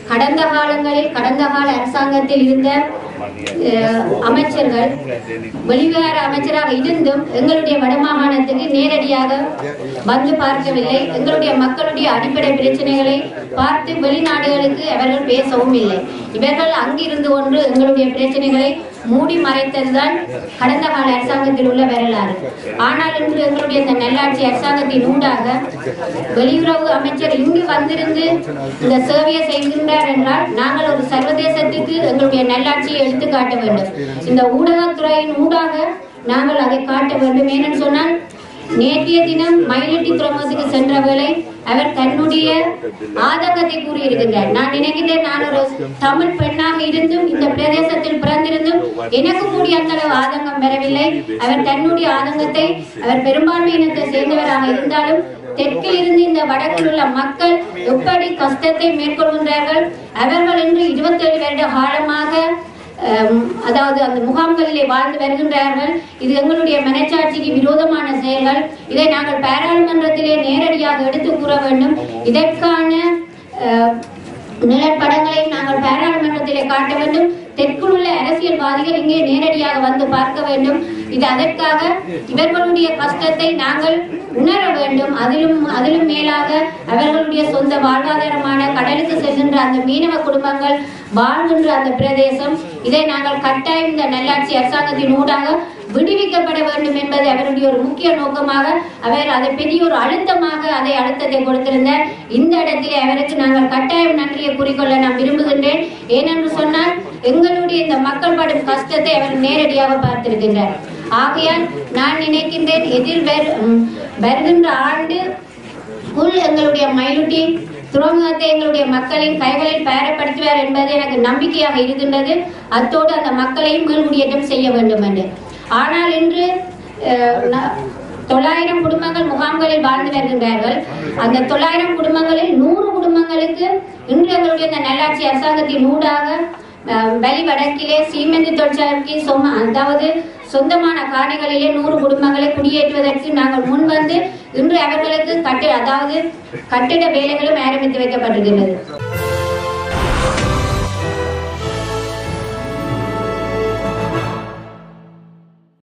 கடந்த காலங்களில் கடந்த கால அரசாங்கத்தில் இருந்த அஹ், அமைச்சர்கள் வெளிவிவகார அமைச்சராக இருந்தும் எங்களுடைய வடமாகாணத்துக்கு நேரடியாக வந்து பார்க்கவில்லை எங்களுடைய மக்களுடைய அடிப்படை பிரச்சனைகளை பார்த்து வெளிநாடுகளுக்கு அவர்கள் பேசவும் இல்லை இவர்கள் அங்கிருந்து கொண்டு எங்களுடைய பிரச்சனைகளை மூடி மறைத்ததுதான் கடந்த கால அரசாங்கத்தில் உள்ள வரலாறு ஆனால் இன்று எங்களுடைய இந்த நல்லாட்சி அரசாங்கத்தின் ஊடாக வெளியுறவு அமைச்சர் இங்கு வந்திருந்து இந்த சேவையை செய்கின்றார் என்றால் நாங்கள் ஒரு சர்வதேசத்துக்கு எங்களுடைய நல்லாட்சியை எடுத்து காட்ட வேண்டும் இந்த ஊடகத்துறையின் ஊடாக நாங்கள் அதை காட்ட வேண்டும் ஏனென்று சொன்னால் நேற்றைய தினம் மயிலட்டி துறைமுகத்துக்கு சென்ற வேளை அவர் தன்னுடைய ஆதங்கத்தை கூறியிருக்கின்றார் நான் நினைக்கின்றேன் நான் ஒரு தமிழ் பெண்ணாக இருந்தும் இந்த பிரதேசத்தில் பிறந்திருந்தும் எனக்கு கூடிய அந்த அளவு ஆதங்கம் பெறவில்லை அவர் தன்னுடைய ஆதங்கத்தை அவர் பெரும்பான்மை இனத்தை சேர்ந்தவராக இருந்தாலும் தெற்கில் இருந்து இந்த வடக்கில் உள்ள மக்கள் எப்படி கஷ்டத்தை மேற்கொள்கின்றார்கள் அவர்கள் இன்று இருபத்தேழு வருட காலமாக அம், அதாவது அந்த முகாம்களிலே வாழ்ந்து வருகின்றார்கள் இது எங்களுடைய மனச்சாட்சிக்கு விரோதமான செயல்கள் இதை நாங்கள் பாராளுமன்றத்திலே நேரடியாக எடுத்து கூற வேண்டும் இதற்கான அஹ், நிலப்படங்களை நாங்கள் பாராளுமன்றத்திலே காட்ட வேண்டும் தெற்குள் உள்ள அரசியல்வாதிகள் இங்கே நேரடியாக வந்து பார்க்க வேண்டும் இது அதற்காக இவர்களுடைய கஷ்டத்தை நாங்கள் உணர வேண்டும் அதிலும் அதிலும் மேலாக அவர்களுடைய சொந்த வாழ்வாதாரமான கடலுக்கு செல்கின்ற அந்த மீனவ குடும்பங்கள் வாழ்கின்ற அந்த பிரதேசம் இதை நாங்கள் கட்டாயம் இந்த நல்லாட்சி அரசாங்கத்தின் ஊடாக விடுவிக்கப்பட வேண்டும் என்பது அவருடைய ஒரு முக்கிய நோக்கமாக அவர் அதை பெரிய ஒரு அழுத்தமாக அதை அழுத்தத்தை கொடுத்திருந்தார் இந்த இடத்திலே அவருக்கு நாங்கள் கட்டாயம் நன்றியை கூறிக்கொள்ள நான் விரும்புகின்றேன் ஏனென்று சொன்னால் எங்களுடைய இந்த மக்கள் படும் கஷ்டத்தை அவர் நேரடியாக பார்த்திருக்கின்றார் ஆகையால் நான் நினைக்கின்றேன் எதிர் வரு- ம், வருகின்ற ஆண்டு உள் எங்களுடைய மயிலுட்டி துறைமுகத்தை எங்களுடைய மக்களின் கைகளில் பெயரப்படுத்துவார் என்பது எனக்கு நம்பிக்கையாக இருக்கின்றது அத்தோடு அந்த மக்களையும் மீள்குடியேற்றம் செய்ய வேண்டும் என்று ஆனால் இன்று அஹ், ந- தொள்ளாயிரம் குடும்பங்கள் முகாம்களில் வாழ்ந்து வருகின்றார்கள் அந்த தொள்ளாயிரம் குடும்பங்களில் நூறு குடும்பங்களுக்கு இன்று எங்களுடைய இந்த நல்லாட்சி அரசாங்கத்தின் ஊடாக அஹ், வலி வடக்கிலே சீமெந்து தொழிற்சாலைக்கு சொம அதாவது சொந்தமான காணிகளிலே நூறு குடும்பங்களை குடியேற்றுவதற்கு நாங்கள் முன் வந்து இன்று அவர்களுக்கு கட்டு அதாவது கட்டிட வேலைகளும் ஆரம்பித்து வைக்கப்பட்டிருக்கிறது